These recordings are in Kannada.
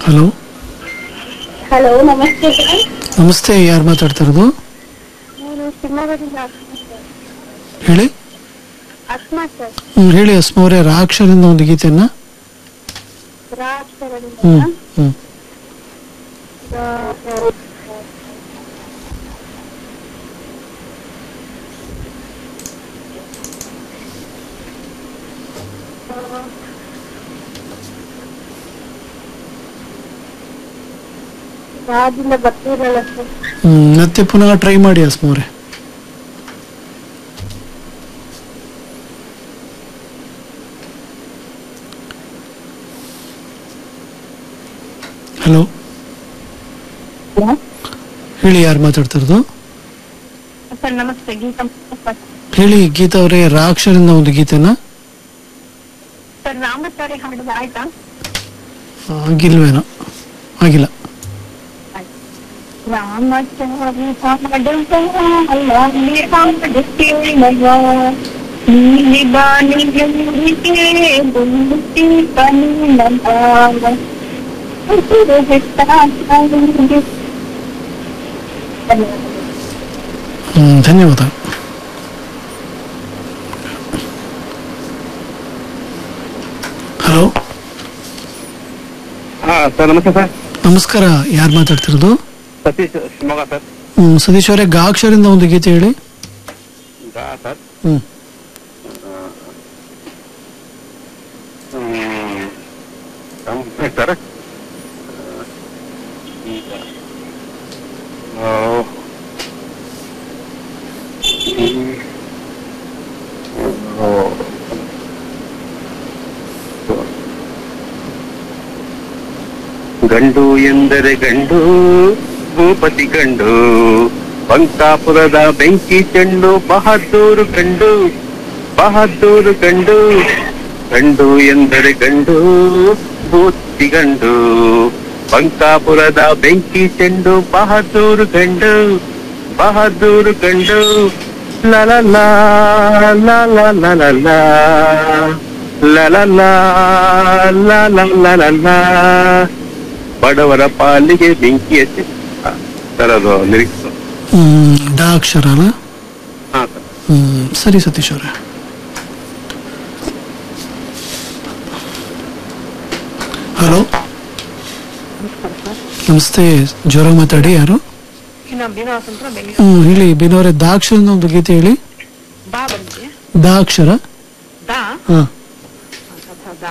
ಹಲೋ ಹಲೋ ನಮಸ್ತೆ ಸರ್ ನಮಸ್ತೆ ಯಾರು ಮಾತಾಡ್ತಾ ಇರೋದು ನಾನು ಶಿವಮೊಗ್ಗದಿಂದ ಅಸ್ಮಾ ಸರ್ ಹೇಳಿ ಅಸ್ಮಾ ಸರ್ ಹ್ಮ್ ಹೇಳಿ ಅಸ್ಮ ಅವರೇ ರಾಕ್ಷರಿಂದ ಒಂದು ಗೀತೆಯನ್ನ ರಾಜಕರದಿಂದ ಹ್ಮ್ ಹ್ಮ್ ರಾಜಿಂದ ಬರ್ತಿರಲ್ಲ ಸರ್ ಹ್ಮ್ ಮತ್ತೆ ಪುನಃ ಟ್ರೈ ಮಾಡಿ ಅಸ್ಮ ಅವರೇ ಹಲೋ ಹೇಳಿ ಯಾರು ಮಾತಾಡ್ತಾ ಇರೋದು ಸರ್ ನಮಸ್ತೆ ಗೀತಾ ಹೇಳಿ ಗೀತಾ ಅವರೇ ರಾಕ್ಷರಿಂದ ಒಂದು ಗೀತೆನ ಸರ್ ರಾಮಚಾರಿ ಹಾಡಿದ ಆಯ್ತಾ ಆಗಿಲ್ವೇನೋ ಆಗಿಲ್ಲ ರಾಮಚಾರಿ ಹಾಡುವ ಅಲ್ಲ ನೀ ಹಾಡುತ್ತೀನಯ್ಯ. ನೀಲಿ ಬಾನಿಗೆ ಮುಡಿಗೆ ಬುಂದಿ ಕಣ್ಣಿನಂತಾವ. ಉಸಿರು ಹೆತ್ತ ಕಾಲಿಗೆ. ಹ್ಮ್ ಧನ್ಯವಾದ ಹಲೋ ಹಾ ಸರ್ ನಮಸ್ತೆ ಸರ್ ನಮಸ್ಕಾರ ಯಾರು ಮಾತಾಡ್ತಿರೋದು ಸತೀಶ್ ಶಿವಮೊಗ್ಗ ಸರ್ ಹ್ಮ್ ಸತೀಶ್ ಅವರೇ ಗಾಕ್ಷರಿಂದ ಒಂದು ಗೀತೆ ಹೇಳಿ ಗಾ ಸರ್ ಹ್ಮ್ ಹ್ಮ್. ಕಮ್- ಸರ್ ಆ, ಹ್ಮ್. ಓ. ಗಂಡು ಎಂದರೆ ಗಂಡು ಭೂಪತಿ ಗಂಡು ಬಂಕಾಪುರದ ಬೆಂಕಿ ಚೆಂಡು ಬಹದ್ದೂರು ಗಂಡು ಬಹದ್ದೂರು ಗಂಡು ಗಂಡು ಎಂದರೆ ಗಂಡು ಭೂತಿ ಗಂಡು ಬಂಕಾಪುರದ ಬೆಂಕಿ ಚೆಂಡು ಬಹದ್ದೂರು ಗಂಡು ಬಹದ್ದೂರು ಗಂಡು ಲಲಲ ಲಲಲ ಲಲಲ ಲಲಲ ಬಡವರ ಪಾಲಿಗೆ ಬೆಂಕಿ ಹಚ್ಚಿ ಆ, ಸರ್ ಅದು ಲಿರಿಕ್ಸ್ ಹ್ಮ್ ಡಾ ಅಕ್ಷರ ಅಲ್ಲ ಹಾ ಸರ್ ಹ್ಮ್ ಸರಿ ಸತೀಶ್ ಅವರೇ ಹಲೋ ನಮಸ್ತೆ ಜ್ವರ ಮಾತಾಡಿ ಯಾರು ಇನ್ನು ಅಭಿನವ್ ಅಂತ ಬೆಂಗಳೂರು ಹ್ಮ್ ಹೇಳಿ ಬಿನವರೇ ದಾಕ್ಷರಿಂದ ಒಂದು ಗೀತೆ ಹೇಳಿ ಬಾ ಬಂದಿದೆ ದಾ ಅಕ್ಷರ ದಾ ಹಾ ದಾ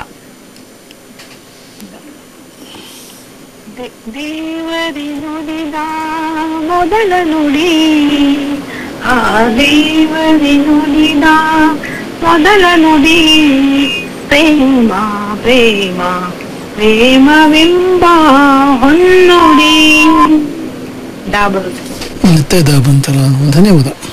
ದೇ- ದೇವರಿ ನುಡಿದ ಮೊದಲ ನುಡಿ ಆ ದೇವರಿ ನುಡಿದ ಮೊದಲ ನುಡಿ ಪ್ರೇಮ ಪ್ರೇಮ ಪ್ರೇಮವೆಂಬ ಹೊನ್ನುಡಿ ಡಾ ಬರುತ್ತೆ ಮತ್ತೆ ದಾ ಬಂತಲ್ಲ ಧನ್ಯವಾದ